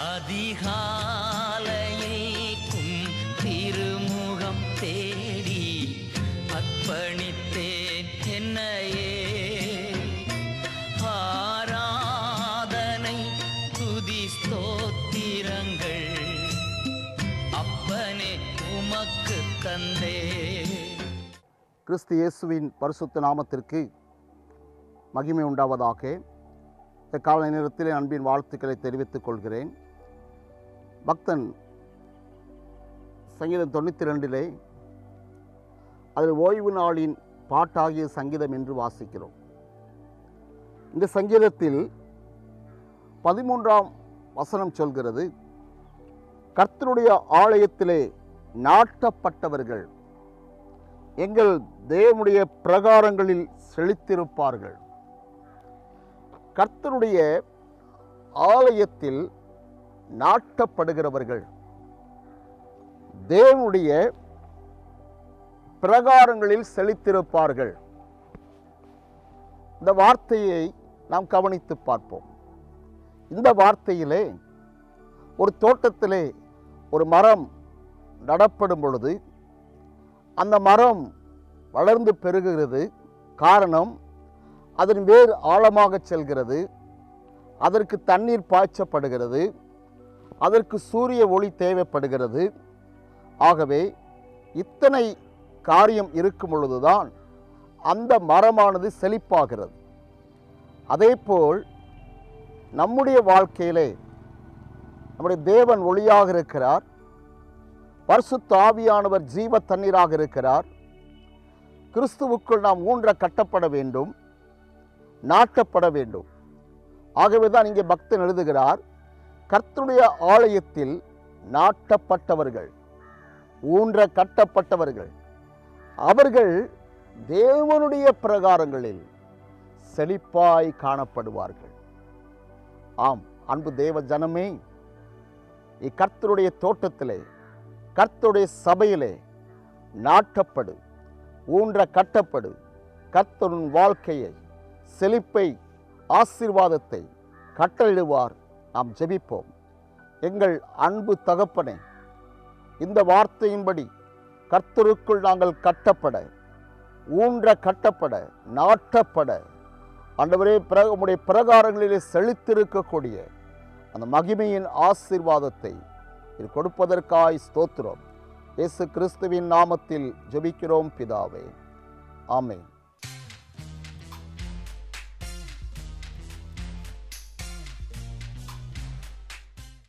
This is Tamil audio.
அதிகாலையில் உம் திருமுகம் தேடி அர்ப்பணித்தேன் என்னையே ஆராதனை துதி ஸ்தோத்திரங்கள் அப்பனே உமக்கு தந்தே கிறிஸ்து இயேசுவின் பரிசுத்த நாமத்திற்கு மகிமை உண்டாவதாக இந்த காலை நேரத்திலே அன்பின் வாழ்த்துக்களை தெரிவித்துக் கொள்கிறேன் பக்தன் சங்கீதம் தொண்ணூற்றி ரெண்டிலே அதில் ஓய்வு நாளின் பாட்டாகிய சங்கீதம் என்று வாசிக்கிறோம் இந்த சங்கீதத்தில் பதிமூன்றாம் வசனம் சொல்கிறது கர்த்தருடைய ஆலயத்திலே நாட்டப்பட்டவர்கள் எங்கள் தேவனுடைய பிரகாரங்களில் செழித்திருப்பார்கள் கர்த்தருடைய ஆலயத்தில் நாட்டப்படுகிறவர்கள் தேவனுடைய பிரகாரங்களில் செழித்திருப்பார்கள் இந்த வார்த்தையை நாம் கவனித்து பார்ப்போம் இந்த வார்த்தையிலே ஒரு தோட்டத்திலே ஒரு மரம் நடப்படும் பொழுது அந்த மரம் வளர்ந்து பெருகுகிறது காரணம் அதன் வேர் ஆழமாக செல்கிறது அதற்கு தண்ணீர் பாய்ச்சப்படுகிறது அதற்கு சூரிய ஒளி தேவைப்படுகிறது ஆகவே இத்தனை காரியம் இருக்கும் பொழுதுதான் அந்த மரமானது செழிப்பாகிறது அதேபோல் நம்முடைய வாழ்க்கையிலே நம்முடைய தேவன் ஒளியாக இருக்கிறார் பரிசுத்த ஆவியானவர் ஜீவ தண்ணீராக இருக்கிறார் கிறிஸ்துவுக்குள் நாம் ஊன்ற கட்டப்பட வேண்டும் நாட்டப்பட வேண்டும் ஆகவே தான் இங்கே பக்தன் எழுதுகிறார் கர்த்தருடைய ஆலயத்தில் நாட்டப்பட்டவர்கள் ஊன்ற கட்டப்பட்டவர்கள் அவர்கள் தேவனுடைய பிரகாரங்களில் செழிப்பாய் காணப்படுவார்கள் ஆம் அன்பு தேவ ஜனமே இக்கர்த்தருடைய தோட்டத்திலே கர்த்தருடைய சபையிலே நாட்டப்படு ஊன்ற கட்டப்படு கர்த்தருன் வாழ்க்கையை செழிப்பை ஆசீர்வாதத்தை கட்டளிடுவார் நாம் ஜெபிப்போம் எங்கள் அன்பு தகப்பனே இந்த வார்த்தையின்படி கர்த்தருக்குள் நாங்கள் கட்டப்பட ஊன்ற கட்டப்பட நாட்டப்பட ஆண்டவரே பிற உம்முடைய பிரகாரங்களிலே செழித்திருக்கக்கூடிய அந்த மகிமையின் ஆசீர்வாதத்தை இது கொடுப்பதற்காய் ஸ்தோத்திரம் இயேசு கிறிஸ்துவின் நாமத்தில் ஜெபிக்கிறோம் பிதாவே ஆமென்